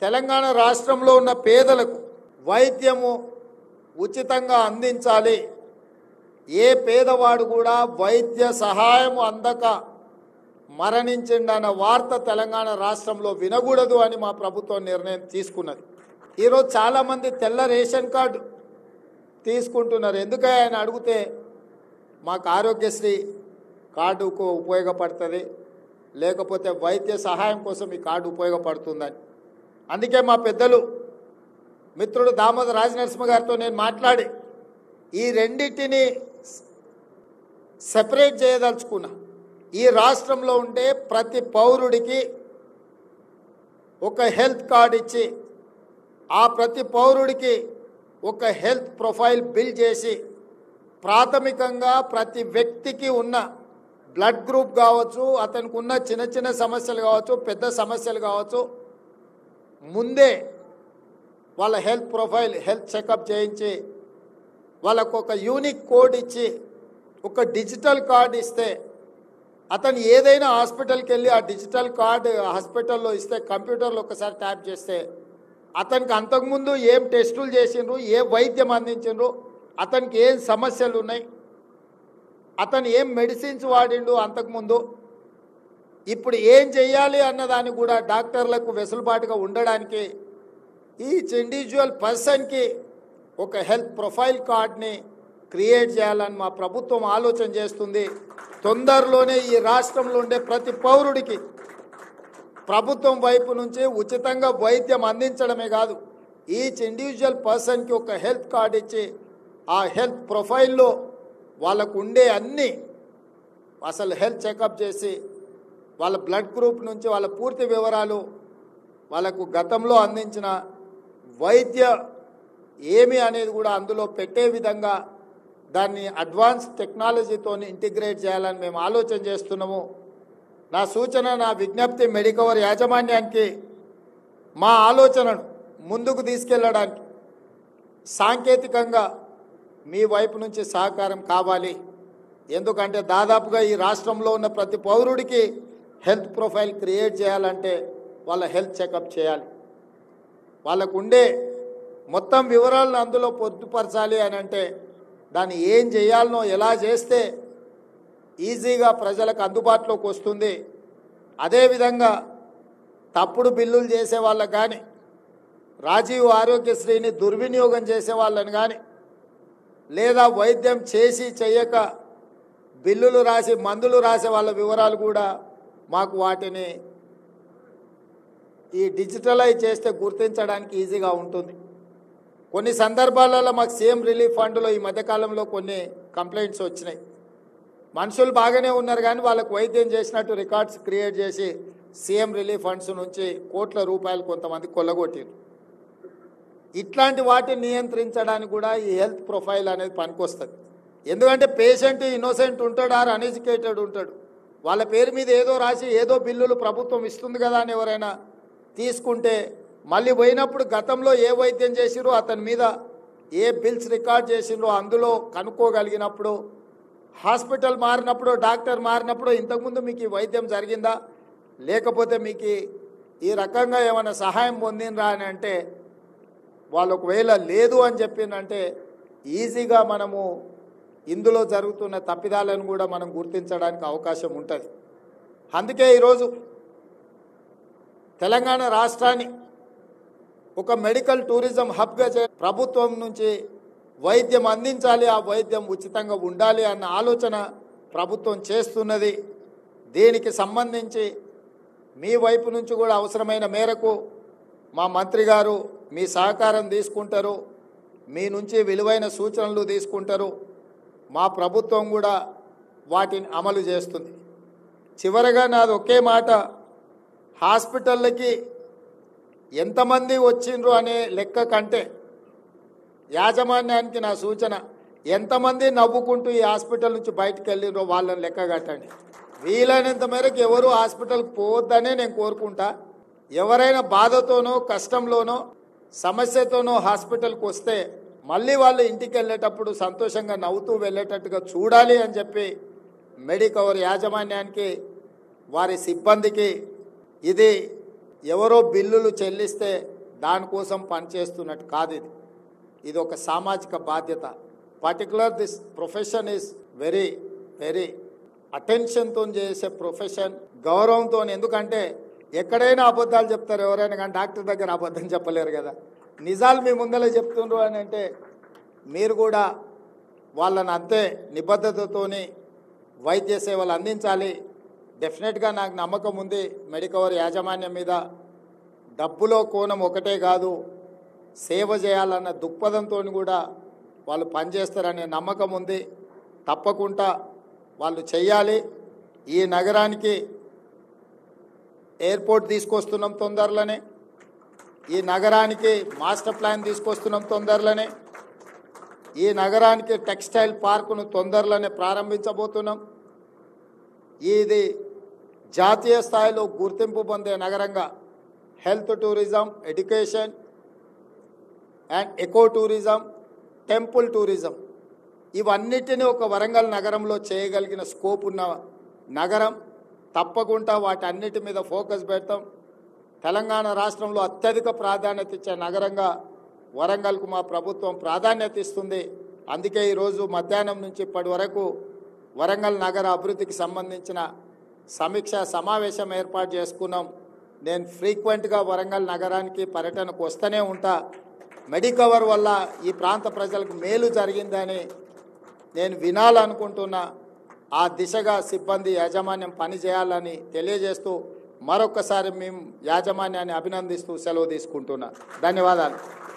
తెలంగాణ రాష్ట్రంలో ఉన్న పేదలకు వైద్యము ఉచితంగా అందించాలి ఏ పేదవాడు కూడా వైద్య సహాయం అందక మరణించిండన్న వార్త తెలంగాణ రాష్ట్రంలో వినకూడదు అని మా ప్రభుత్వం నిర్ణయం తీసుకున్నది ఈరోజు చాలామంది తెల్ల రేషన్ కార్డు తీసుకుంటున్నారు ఎందుకు ఆయన అడిగితే మాకు ఆరోగ్యశ్రీ కార్డుకు ఉపయోగపడుతుంది లేకపోతే వైద్య సహాయం కోసం ఈ కార్డు ఉపయోగపడుతుందని అందుకే మా పెద్దలు మిత్రుడు దామోదర్ రాజనరసింహ గారితో నేను మాట్లాడి ఈ రెండింటిని సెపరేట్ చేయదలుచుకున్నా ఈ రాష్ట్రంలో ఉండే ప్రతి పౌరుడికి ఒక హెల్త్ కార్డ్ ఇచ్చి ఆ ప్రతి పౌరుడికి ఒక హెల్త్ ప్రొఫైల్ బిల్ చేసి ప్రాథమికంగా ప్రతి వ్యక్తికి ఉన్న బ్లడ్ గ్రూప్ కావచ్చు అతనికి ఉన్న చిన్న చిన్న సమస్యలు కావచ్చు పెద్ద సమస్యలు కావచ్చు ముందే వాళ్ళ హెల్త్ ప్రొఫైల్ హెల్త్ చెకప్ చేయించి వాళ్ళకు ఒక యూనిక్ కోడ్ ఇచ్చి ఒక డిజిటల్ కార్డ్ ఇస్తే అతను ఏదైనా హాస్పిటల్కి వెళ్ళి ఆ డిజిటల్ కార్డు హాస్పిటల్లో ఇస్తే కంప్యూటర్లో ఒకసారి ట్యాప్ చేస్తే అతనికి అంతకుముందు ఏం టెస్టులు చేసిండ్రు ఏ వైద్యం అందించిండ్రు అతనికి ఏం సమస్యలు ఉన్నాయి అతను ఏం మెడిసిన్స్ వాడిండు అంతకుముందు ఇప్పుడు ఏం చెయ్యాలి అన్నదాన్ని కూడా డాక్టర్లకు వెసులుబాటుగా ఉండడానికి ఈచ్ ఇండివిజువల్ పర్సన్కి ఒక హెల్త్ ప్రొఫైల్ కార్డ్ని క్రియేట్ చేయాలని మా ప్రభుత్వం ఆలోచన చేస్తుంది తొందరలోనే ఈ రాష్ట్రంలో ఉండే ప్రతి పౌరుడికి ప్రభుత్వం వైపు నుంచి ఉచితంగా వైద్యం అందించడమే కాదు ఈచ్ ఇండివిజువల్ పర్సన్కి ఒక హెల్త్ కార్డ్ ఇచ్చి ఆ హెల్త్ ప్రొఫైల్లో వాళ్ళకు ఉండే అన్ని అసలు హెల్త్ చెకప్ చేసి వాళ్ళ బ్లడ్ గ్రూప్ నుంచి వాళ్ళ పూర్తి వివరాలు వాళ్ళకు గతంలో అందించిన వైద్య ఏమి అనేది కూడా అందులో పెట్టే విధంగా దాన్ని అడ్వాన్స్ టెక్నాలజీతో ఇంటిగ్రేట్ చేయాలని మేము ఆలోచన చేస్తున్నాము నా సూచన నా విజ్ఞప్తి మెడికవర్ యాజమాన్యానికి మా ఆలోచనను ముందుకు తీసుకెళ్ళడానికి సాంకేతికంగా మీ వైపు నుంచి సహకారం కావాలి ఎందుకంటే దాదాపుగా ఈ రాష్ట్రంలో ఉన్న ప్రతి పౌరుడికి హెల్త్ ప్రొఫైల్ క్రియేట్ చేయాలంటే వాళ్ళ హెల్త్ చెకప్ చేయాలి వాళ్ళకు ఉండే మొత్తం వివరాలను అందులో పొద్దుపరచాలి అని అంటే దాన్ని ఏం చేయాలనో ఎలా చేస్తే ఈజీగా ప్రజలకు అందుబాటులోకి వస్తుంది అదేవిధంగా తప్పుడు బిల్లులు చేసే వాళ్ళకు కానీ రాజీవ్ ఆరోగ్యశ్రీని దుర్వినియోగం చేసే వాళ్ళని కానీ లేదా వైద్యం చేసి చేయక బిల్లులు రాసి మందులు రాసే వాళ్ళ వివరాలు కూడా మాకు వాటిని ఈ డిజిటలైజ్ చేస్తే గుర్తించడానికి ఈజీగా ఉంటుంది కొన్ని సందర్భాలలో మాకు సీఎం రిలీఫ్ ఫండ్లో ఈ మధ్యకాలంలో కొన్ని కంప్లైంట్స్ వచ్చినాయి మనుషులు బాగానే ఉన్నారు కానీ వాళ్ళకు వైద్యం చేసినట్టు రికార్డ్స్ క్రియేట్ చేసి సీఎం రిలీఫ్ ఫండ్స్ నుంచి కోట్ల రూపాయలు కొంతమంది కొల్లగొట్టారు ఇట్లాంటి వాటిని నియంత్రించడానికి కూడా ఈ హెల్త్ ప్రొఫైల్ అనేది పనికొస్తుంది ఎందుకంటే పేషెంట్ ఇన్నోసెంట్ ఉంటాడు ఆర్ అన్ఎడ్యుకేటెడ్ ఉంటాడు వాళ్ళ పేరు మీద ఏదో రాసి ఏదో బిల్లులు ప్రభుత్వం ఇస్తుంది కదా అని ఎవరైనా తీసుకుంటే మళ్ళీ పోయినప్పుడు గతంలో ఏ వైద్యం చేసిరో అతని మీద ఏ బిల్స్ రికార్డ్ చేసిండ్రో అందులో కనుక్కోగలిగినప్పుడు హాస్పిటల్ మారినప్పుడు డాక్టర్ మారినప్పుడు ఇంతకుముందు మీకు ఈ వైద్యం జరిగిందా లేకపోతే మీకు ఈ రకంగా ఏమైనా సహాయం పొందినరా అని అంటే వాళ్ళు ఒకవేళ లేదు అని చెప్పిందంటే ఈజీగా మనము ఇందులో జరుగుతున్న తప్పిదాలను కూడా మనం గుర్తించడానికి అవకాశం ఉంటుంది అందుకే ఈరోజు తెలంగాణ రాష్ట్రాన్ని ఒక మెడికల్ టూరిజం హబ్గా చే ప్రభుత్వం నుంచి వైద్యం అందించాలి ఆ వైద్యం ఉచితంగా ఉండాలి అన్న ఆలోచన ప్రభుత్వం చేస్తున్నది దీనికి సంబంధించి మీ వైపు నుంచి కూడా అవసరమైన మేరకు మా మంత్రి గారు మీ సహకారం తీసుకుంటారు మీ నుంచి విలువైన సూచనలు తీసుకుంటారు మా ప్రభుత్వం కూడా వాటిని అమలు చేస్తుంది చివరగా నాది ఒకే మాట హాస్పిటళ్ళకి ఎంతమంది వచ్చిండ్రు అనే లెక్క కంటే యాజమాన్యానికి నా సూచన ఎంతమంది నవ్వుకుంటూ ఈ హాస్పిటల్ నుంచి బయటకు వెళ్ళిండ్రో వాళ్ళని లెక్క కట్టండి వీలైనంత మేరకు ఎవరు హాస్పిటల్కి పోవద్దనే నేను కోరుకుంటా ఎవరైనా బాధతోనో కష్టంలోనో సమస్యతోనో హాస్పిటల్కి వస్తే మళ్ళీ వాళ్ళు ఇంటికి వెళ్ళేటప్పుడు సంతోషంగా నవ్వుతూ వెళ్ళేటట్టుగా చూడాలి అని చెప్పి మెడికవర్ యాజమాన్యానికి వారి సిబ్బందికి ఇది ఎవరో బిల్లులు చెల్లిస్తే దానికోసం పనిచేస్తున్నట్టు కాదు ఇది ఇది ఒక సామాజిక బాధ్యత particular this profession is very very అటెన్షన్తో చేసే ప్రొఫెషన్ గౌరవంతో ఎందుకంటే ఎక్కడైనా అబద్ధాలు చెప్తారు ఎవరైనా కానీ డాక్టర్ దగ్గర అబద్ధం చెప్పలేరు కదా నిజాలు మీ ముందలే చెప్తుండ్రు అని అంటే మీరు కూడా వాళ్ళని అంతే నిబద్ధతతోని వైద్య సేవలు అందించాలి డెఫినెట్గా నాకు నమ్మకం ఉంది మెడికవర్ యాజమాన్యం మీద డబ్బులో కోణం ఒకటే కాదు సేవ చేయాలన్న దృక్పథంతో కూడా వాళ్ళు పనిచేస్తారనే నమ్మకం ఉంది తప్పకుండా వాళ్ళు చెయ్యాలి ఈ నగరానికి ఎయిర్పోర్ట్ తీసుకొస్తున్నాం తొందరలోనే ఈ నగరానికి మాస్టర్ ప్లాన్ తీసుకొస్తున్నాం తొందరలోనే ఈ నగరానికి టెక్స్టైల్ పార్కును తొందరలోనే ప్రారంభించబోతున్నాం ఇది జాతీయ స్థాయిలో గుర్తింపు పొందే నగరంగా health tourism education and eco tourism temple tourism ఇవన్నిటిని ఒక వరంగల్ నగరంలో చేయగలిగిన స్కోప్ ఉన్న నగరం తప్పకుండా వాటన్నిటి మీద ఫోకస్ పెడతాం తెలంగాణ రాష్ట్రంలో అత్యధిక ప్రాధాన్యత ఇచ్చే నగరంగా వరంగల్కు మా ప్రభుత్వం ప్రాధాన్యత ఇస్తుంది అందుకే ఈరోజు మధ్యాహ్నం నుంచి ఇప్పటి వరకు వరంగల్ నగర అభివృద్ధికి సంబంధించిన సమీక్ష సమావేశం ఏర్పాటు చేసుకున్నాం నేను ఫ్రీక్వెంట్గా వరంగల్ నగరానికి పర్యటనకు వస్తూనే ఉంటా మెడికవర్ వల్ల ఈ ప్రాంత ప్రజలకు మేలు జరిగిందని నేను వినాలనుకుంటున్నా ఆ దిశగా సిబ్బంది యాజమాన్యం పనిచేయాలని తెలియజేస్తూ మరొకసారి మేము యాజమాన్యాన్ని అభినందిస్తూ సెలవు తీసుకుంటున్నా ధన్యవాదాలు